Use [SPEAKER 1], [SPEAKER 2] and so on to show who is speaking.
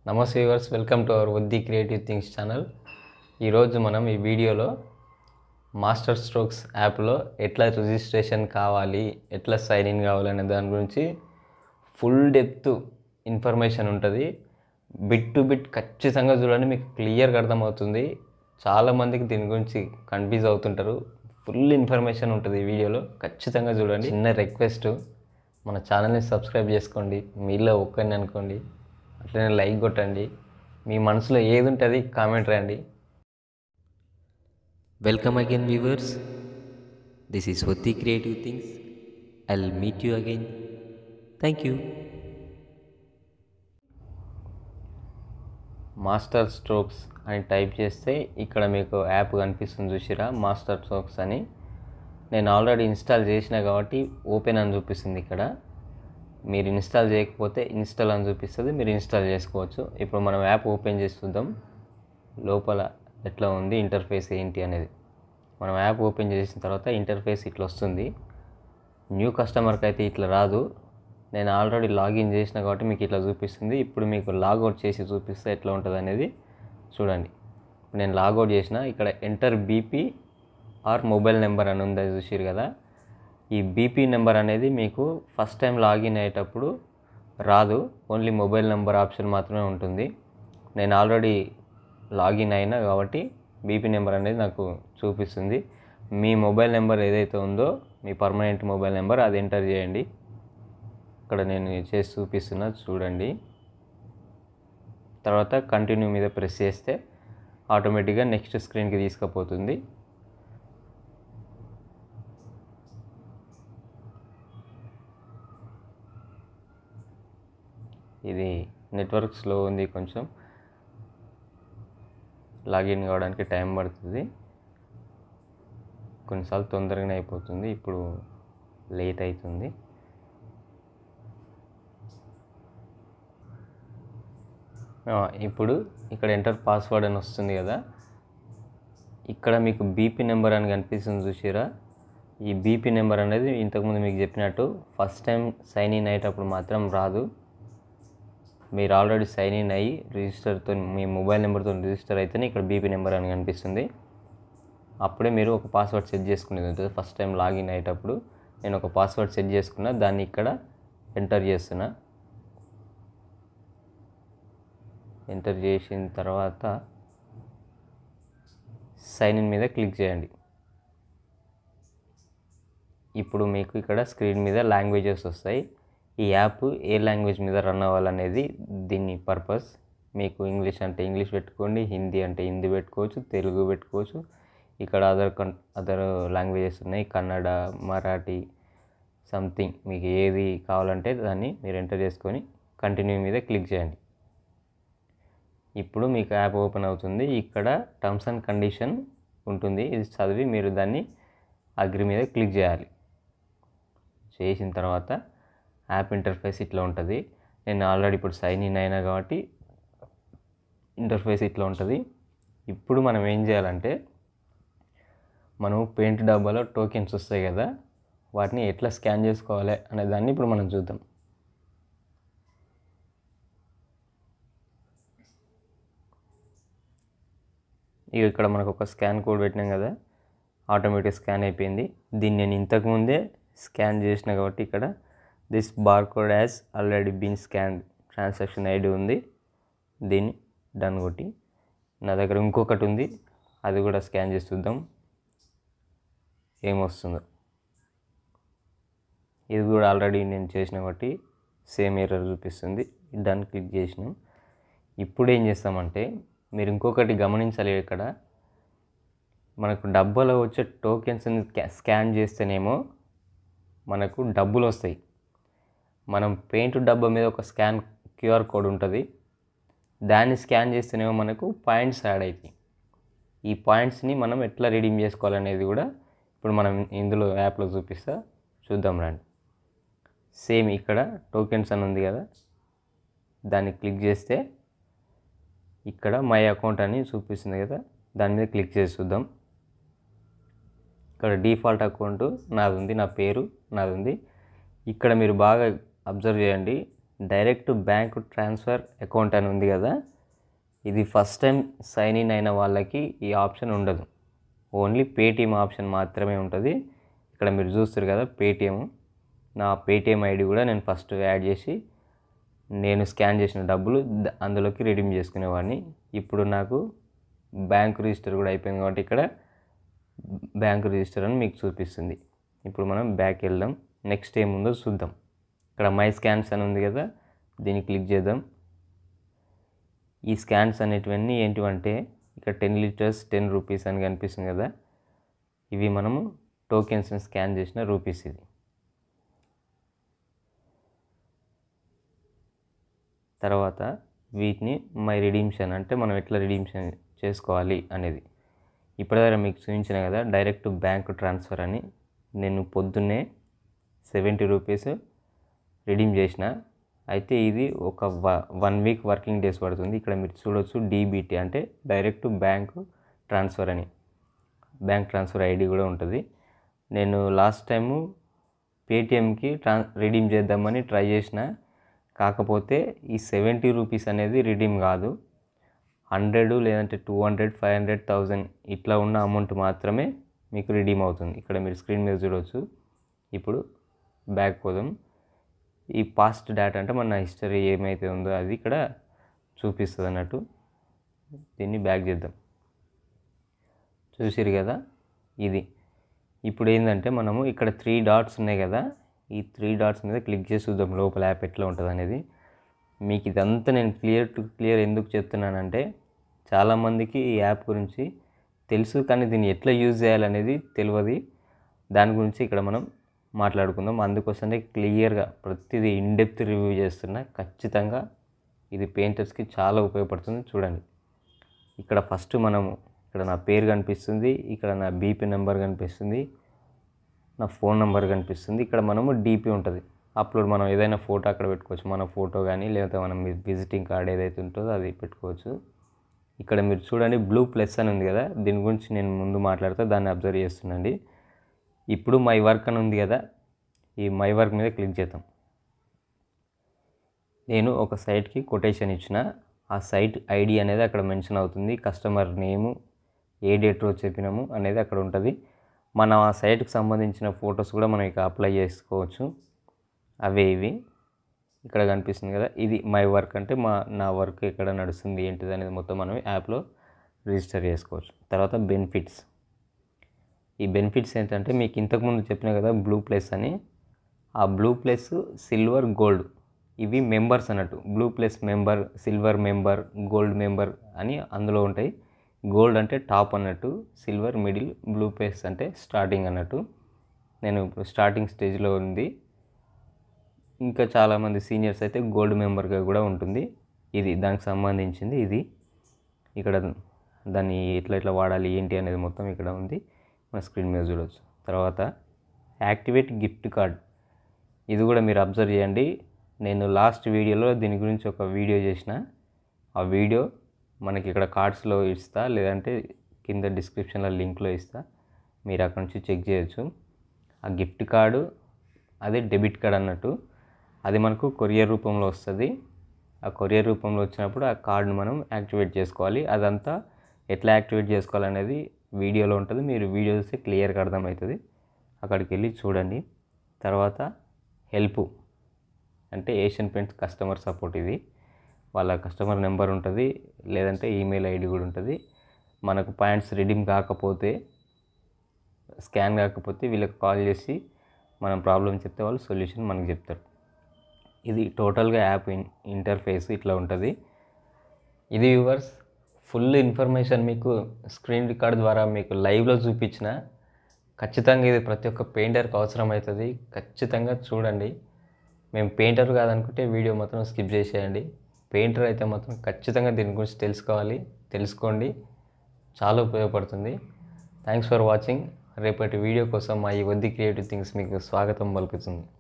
[SPEAKER 1] నమస్తే viewers welcome to our వద్ది creative things channel ఈరోజు మనం ఈ వీడియోలో మాస్టర్ స్ట్రోక్స్ యాప్లో ఎట్లా రిజిస్ట్రేషన్ కావాలి ఎట్లా సైన్ ఇన్ కావాలనే దాని గురించి ఫుల్ డెప్త్ ఇన్ఫర్మేషన్ ఉంటుంది బిట్ టు బిట్ ఖచ్చితంగా చూడండి మీకు క్లియర్గా అర్థమవుతుంది చాలామందికి దీని గురించి కన్ఫ్యూజ్ అవుతుంటారు ఫుల్ ఇన్ఫర్మేషన్ ఉంటుంది ఈ వీడియోలో ఖచ్చితంగా చూడండి చిన్న రిక్వెస్ట్ మన ఛానల్ని సబ్స్క్రైబ్ చేసుకోండి మీలో ఒక్కరిని అనుకోండి అట్లనే లైక్ కొట్టండి మీ మనసులో ఏది ఉంటుంది కామెంట్ రాయండి
[SPEAKER 2] Welcome again, viewers. This is Vati Creative Things. I'll meet you again. Thank you.
[SPEAKER 1] Master strokes అని టైప్ చేస్తే ఇక్కడ మీకు యాప్ కనిపిస్తుంది చూసిరా మాస్టర్ స్ట్రోక్స్ అని నేను ఆల్రెడీ ఇన్స్టాల్ చేసిన కాబట్టి ఓపెన్ అని చూపిస్తుంది ఇక్కడ మీరు ఇన్స్టాల్ చేయకపోతే ఇన్స్టాల్ అని చూపిస్తుంది మీరు ఇన్స్టాల్ చేసుకోవచ్చు ఇప్పుడు మనం యాప్ ఓపెన్ చేసి చూద్దాం లోపల ఎట్లా ఉంది ఇంటర్ఫేస్ ఏంటి అనేది మనం యాప్ ఓపెన్ చేసిన తర్వాత ఇంటర్ఫేస్ ఇట్లా వస్తుంది న్యూ కస్టమర్కి అయితే ఇట్లా రాదు నేను ఆల్రెడీ లాగిన్ చేసిన కాబట్టి మీకు ఇట్లా చూపిస్తుంది ఇప్పుడు మీకు లాగౌట్ చేసి చూపిస్తే ఎట్లా ఉంటుంది అనేది చూడండి ఇప్పుడు నేను లాగౌట్ చేసిన ఇక్కడ enter BP R mobile number అని ఉంది అది చూసిరు కదా ఈ బీపీ నెంబర్ అనేది మీకు ఫస్ట్ టైం లాగిన్ అయ్యేటప్పుడు రాదు ఓన్లీ మొబైల్ నెంబర్ ఆప్షన్ మాత్రమే ఉంటుంది నేను ఆల్రెడీ లాగిన్ అయినా కాబట్టి బీపీ నెంబర్ అనేది నాకు చూపిస్తుంది మీ మొబైల్ నెంబర్ ఏదైతే ఉందో మీ పర్మనెంట్ మొబైల్ నెంబర్ అది ఎంటర్ చేయండి ఇక్కడ నేను చేసి చూపిస్తున్నా చూడండి తర్వాత కంటిన్యూ మీద ప్రెస్ చేస్తే ఆటోమేటిక్గా నెక్స్ట్ స్క్రీన్కి తీసుకుపోతుంది ఇది నెట్వర్క్ స్లో ఉంది కొంచెం లాగిన్ కావడానికి టైం పడుతుంది కొన్నిసార్లు తొందరగానే అయిపోతుంది ఇప్పుడు లేట్ అవుతుంది ఆ, ఇప్పుడు ఇక్కడ ఎంటర్ పాస్వర్డ్ అని వస్తుంది కదా ఇక్కడ మీకు బీపీ నెంబర్ అని కనిపిస్తుంది చూసిరా ఈ బీపీ నెంబర్ అనేది ఇంతకుముందు మీకు చెప్పినట్టు ఫస్ట్ టైం సైన్ ఇన్ అయ్యేటప్పుడు మాత్రం రాదు మీరు ఆల్రెడీ సైన్ ఇన్ అయ్యి రిజిస్టర్తో మీ మొబైల్ నెంబర్తో రిజిస్టర్ అయితేనే ఇక్కడ బీపీ నెంబర్ అని కనిపిస్తుంది అప్పుడే మీరు ఒక పాస్వర్డ్ సెట్ చేసుకునేది ఉంటుంది ఫస్ట్ టైం లాగిన్ అయ్యేటప్పుడు నేను ఒక పాస్వర్డ్ సెట్ చేసుకున్నా దాన్ని ఇక్కడ ఎంటర్ చేస్తున్నా ఎంటర్ చేసిన తర్వాత సైన్ ఇన్ మీద క్లిక్ చేయండి ఇప్పుడు మీకు ఇక్కడ స్క్రీన్ మీద లాంగ్వేజెస్ వస్తాయి ఈ యాప్ ఏ లాంగ్వేజ్ మీద రన్ అవ్వాలనేది దీని పర్పస్ మీకు ఇంగ్లీష్ అంటే ఇంగ్లీష్ పెట్టుకోండి హిందీ అంటే హిందీ పెట్టుకోవచ్చు తెలుగు పెట్టుకోవచ్చు ఇక్కడ అదర్ కన్ అదర్ లాంగ్వేజెస్ ఉన్నాయి కన్నడ మరాఠీ సంథింగ్ మీకు ఏది కావాలంటే దాన్ని మీరు ఎంటర్ చేసుకొని కంటిన్యూ మీద క్లిక్ చేయండి ఇప్పుడు మీకు యాప్ ఓపెన్ అవుతుంది ఇక్కడ టర్మ్స్ అండ్ కండిషన్ ఉంటుంది ఇది చదివి మీరు దాన్ని అగ్రి మీద క్లిక్ చేయాలి చేసిన తర్వాత యాప్ ఇంటర్ఫేస్ ఇట్లా ఉంటుంది నేను ఆల్రెడీ ఇప్పుడు సైన్ ఇన్ అయినా కాబట్టి ఇంటర్ఫేస్ ఇట్లా ఉంటుంది ఇప్పుడు మనం ఏం చేయాలంటే మనం పెయింట్ డబ్బాలో టోకెన్స్ వస్తాయి కదా వాటిని ఎట్లా స్కాన్ చేసుకోవాలి అనే దాన్ని ఇప్పుడు మనం చూద్దాం ఇక ఇక్కడ మనకు ఒక స్కాన్ కోడ్ పెట్టినాం కదా ఆటోమేటిక్ స్కాన్ అయిపోయింది దీన్ని నేను ఇంతకుముందే స్కాన్ చేసిన కాబట్టి ఇక్కడ this bar code has already been scan transaction ID ఉంది దీన్ని డన్ కొట్టి నా దగ్గర ఇంకొకటి ఉంది అది కూడా స్కాన్ చేసి చూద్దాం ఏమొస్తుందో ఇది కూడా ఆల్రెడీ నేను చేసిన కాబట్టి సేమ్ ఎర్రర్ చూపిస్తుంది డన్ క్లిక్ చేసినాం ఇప్పుడు ఏం చేస్తామంటే మీరు ఇంకొకటి గమనించాలి ఇక్కడ మనకు డబ్బాలో వచ్చే టోకెన్స్ని స్కాన్ చేస్తేనేమో మనకు డబ్బులు వస్తాయి మనం పెయింట్ డబ్బా మీద ఒక స్కాన్ క్యూఆర్ కోడ్ ఉంటుంది దాన్ని స్కాన్ చేస్తేనేమో మనకు పాయింట్స్ యాడ్ అవుతాయి ఈ పాయింట్స్ని మనం ఎట్లా రిడీమ్ చేసుకోవాలనేది కూడా ఇప్పుడు మనం ఇందులో యాప్లో చూపిస్తా చూద్దాం రండి సేమ్ ఇక్కడ టోకెన్స్ అని ఉంది కదా దాన్ని క్లిక్ చేస్తే ఇక్కడ మై అకౌంట్ అని చూపిస్తుంది కదా దాని మీద క్లిక్ చేసి చూద్దాం ఇక్కడ డిఫాల్ట్ అకౌంట్ నాది ఉంది నా పేరు నాది ఉంది ఇక్కడ మీరు బాగా అబ్జర్వ్ చేయండి డైరెక్ట్ బ్యాంక్ ట్రాన్స్ఫర్ అకౌంట్ అని ఉంది కదా ఇది ఫస్ట్ టైం సైన్ ఇన్ అయిన వాళ్ళకి ఈ ఆప్షన్ ఉండదు ఓన్లీ పేటిఎం ఆప్షన్ మాత్రమే ఉంటుంది ఇక్కడ మీరు చూస్తారు కదా పేటిఎం నా పేటిఎం ఐడి కూడా నేను ఫస్ట్ యాడ్ చేసి నేను స్కాన్ చేసిన డబ్బులు ద- అందులోకి రిడీమ్ చేసుకునేవాడిని ఇప్పుడు నాకు బ్యాంక్ రిజిస్టర్ కూడా అయిపోయింది కాబట్టి ఇక్కడ బ్యాంక్ రిజిస్టర్ అని మీకు చూపిస్తుంది ఇప్పుడు మనం బ్యాక్ వెళ్దాం నెక్స్ట్ ఏముందో చూద్దాం ఇక్కడ మై స్కాన్స్ అని ఉంది కదా దీన్ని క్లిక్ చేద్దాం ఈ స్కాన్స్ అనేటివన్నీ ఏంటివంటే ఇక్కడ టెన్ లీటర్స్ టెన్ రూపీస్ అని కనిపిస్తుంది కదా ఇవి మనము టోకెన్స్ని స్కాన్ చేసిన రూపీస్ ఇది తర్వాత వీటిని మై రిడీమ్షన్ అంటే మనం ఎట్లా రిడీమ్షన్ చేసుకోవాలి అనేది ఇప్పటిదాకా మీకు చూపించిన కదా డైరెక్ట్ బ్యాంక్ ట్రాన్స్ఫర్ అని నేను పొద్దున్నే సెవెంటీ రూపీస్ రిడీమ్ చేసిన అయితే ఇది ఒక వన్ వీక్ వర్కింగ్ డేస్ పడుతుంది ఇక్కడ మీరు చూడొచ్చు డీబీటీ అంటే డైరెక్ట్ బ్యాంక్ ట్రాన్స్ఫర్ అని బ్యాంక్ ట్రాన్స్ఫర్ ఐడి కూడా ఉంటుంది నేను లాస్ట్ టైము పేటిఎంకి ట్రాన్ రిడీమ్ చేద్దామని ట్రై చేసిన కాకపోతే ఈ సెవెంటీ రూపీస్ అనేది రిడీమ్ కాదు హండ్రెడ్ లేదంటే two hundred five hundred thousand ఇట్లా ఉన్న అమౌంట్ మాత్రమే మీకు రిడీమ్ అవుతుంది ఇక్కడ మీరు స్క్రీన్ మీద చూడవచ్చు ఇప్పుడు బ్యాక్ పోదాం ఈ పాస్ట్ డేటా అంటే మన హిస్టరీ ఏమైతే ఉందో అది ఇక్కడ చూపిస్తుంది అన్నట్టు దీన్ని బ్యాక్ చేద్దాం చూసిరు కదా ఇది ఇప్పుడు ఏంటంటే మనము ఇక్కడ త్రీ డాట్స్ ఉన్నాయి కదా ఈ త్రీ డాట్స్ మీద క్లిక్ చేసి చూద్దాం లోపల యాప్ ఎట్లా ఉంటుంది అనేది మీకు ఇదంతా నేను క్లియర్ టు క్లియర్ ఎందుకు చెప్తున్నానంటే చాలామందికి ఈ యాప్ గురించి తెలుసు కానీ దీన్ని ఎట్లా యూజ్ చేయాలనేది తెలియదు దాని గురించి ఇక్కడ మనం మాట్లాడుకుందాం అందుకోసమే క్లియర్గా ప్రతిదీ ఇన్డెప్త్ రివ్యూ చేస్తున్నా ఖచ్చితంగా ఇది పెయింటర్స్కి చాలా ఉపయోగపడుతుంది చూడండి ఇక్కడ ఫస్ట్ మనము ఇక్కడ నా పేరు కనిపిస్తుంది ఇక్కడ నా బీపీ నెంబర్ కనిపిస్తుంది నా ఫోన్ నెంబర్ కనిపిస్తుంది ఇక్కడ మనము డీపీ ఉంటుంది అప్లోడ్ మనం ఏదైనా ఫోటో అక్కడ పెట్టుకోవచ్చు మన ఫోటో కానీ లేకపోతే మనం విజిటింగ్ కార్డ్ ఏదైతే ఉంటుందో అది పెట్టుకోవచ్చు ఇక్కడ మీరు చూడండి బ్లూ ప్లస్ అని ఉంది కదా దీని గురించి నేను ముందు మాట్లాడితే దాన్ని అబ్జర్వ్ చేస్తున్నాండి ఇప్పుడు మై వర్క్ అని ఉంది కదా ఈ మై వర్క్ మీద క్లిక్ చేద్దాం నేను ఒక సైట్కి కొటేషన్ ఇచ్చిన ఆ సైట్ ఐడి అనేది అక్కడ మెన్షన్ అవుతుంది కస్టమర్ నేము ఏ డేట్ రోజు చెప్పినాము అనేది అక్కడ ఉంటుంది మనం ఆ సైట్కి సంబంధించిన ఫొటోస్ కూడా మనం ఇక అప్లై చేసుకోవచ్చు అవే ఇవి ఇక్కడ కనిపిస్తుంది కదా ఇది మై వర్క్ అంటే మా నా వర్క్ ఎక్కడ నడుస్తుంది ఏంటిది అనేది మొత్తం మనం యాప్లో రిజిస్టర్ చేసుకోవచ్చు తర్వాత బెనిఫిట్స్ ఈ బెనిఫిట్స్ ఏంటంటే మీకు ఇంతకుముందు చెప్పిన కదా బ్లూ ప్లస్ అని ఆ బ్లూ ప్లస్ సిల్వర్ గోల్డ్ ఇవి మెంబర్స్ అన్నట్టు blue plus member silver member gold member అని అందులో ఉంటాయి గోల్డ్ అంటే టాప్ అన్నట్టు సిల్వర్ మిడిల్ బ్లూ ప్లస్ అంటే స్టార్టింగ్ అన్నట్టు నేను ఇప్పుడు స్టార్టింగ్ స్టేజ్లో ఉంది ఇంకా చాలామంది సీనియర్స్ అయితే గోల్డ్ మెంబర్గా కూడా ఉంటుంది ఇది దానికి సంబంధించింది ఇది ఇక్కడ దాన్ని ఎట్లా ఎట్లా వాడాలి ఏంటి అనేది మొత్తం ఇక్కడ ఉంది మన స్క్రీన్ మీద చూడవచ్చు తర్వాత యాక్టివేట్ గిఫ్ట్ కార్డ్ ఇది కూడా మీరు అబ్జర్వ్ చేయండి నేను లాస్ట్ వీడియోలో దీని గురించి ఒక వీడియో చేసిన ఆ వీడియో మనకి ఇక్కడ కార్డ్స్లో ఇస్తా లేదంటే కింద డిస్క్రిప్షన్లో లింక్లో ఇస్తా మీరు అక్కడ నుంచి చెక్ చేయొచ్చు ఆ గిఫ్ట్ కార్డు అదే డెబిట్ కార్డ్ అన్నట్టు అది మనకు కొరియర్ రూపంలో వస్తుంది ఆ కొరియర్ రూపంలో వచ్చినప్పుడు ఆ కార్డును మనం యాక్టివేట్ చేసుకోవాలి అదంతా ఎట్లా యాక్టివేట్ చేసుకోవాలనేది వీడియోలో ఉంటుంది మీరు వీడియో చూస్తే క్లియర్గా అర్థమవుతుంది అక్కడికి వెళ్ళి చూడండి తర్వాత హెల్ప్ అంటే ఏషియన్ పెయింట్స్ కస్టమర్ సపోర్ట్ ఇది వాళ్ళ కస్టమర్ నెంబర్ ఉంటుంది లేదంటే ఈమెయిల్ ఐడి కూడా ఉంటుంది మనకు పాయింట్స్ రిడీమ్ కాకపోతే స్కాన్ కాకపోతే వీళ్ళకి కాల్ చేసి మనం ప్రాబ్లం చెప్తే వాళ్ళు సొల్యూషన్ మనకు చెప్తారు ఇది టోటల్గా యాప్ ఇన్ ఇంటర్ఫేస్ ఇట్లా ఉంటుంది ఇది వ్యూవర్స్ ఫుల్ ఇన్ఫర్మేషన్ మీకు స్క్రీన్ రికార్డ్ ద్వారా మీకు లైవ్లో చూపించిన ఖచ్చితంగా ఇది ప్రతి ఒక్క పెయింటర్కి అవసరం అవుతుంది ఖచ్చితంగా చూడండి మేము పెయింటర్ కాదనుకుంటే వీడియో మాత్రం స్కిప్ చేసేయండి పెయింటర్ అయితే మాత్రం ఖచ్చితంగా దీని గురించి తెలుసుకోవాలి తెలుసుకోండి చాలా ఉపయోగపడుతుంది థ్యాంక్స్ ఫర్ వాచింగ్ రేపటి వీడియో కోసం మా ఈ వద్ది క్రియేటివ్ థింగ్స్ మీకు స్వాగతం పలుకుతుంది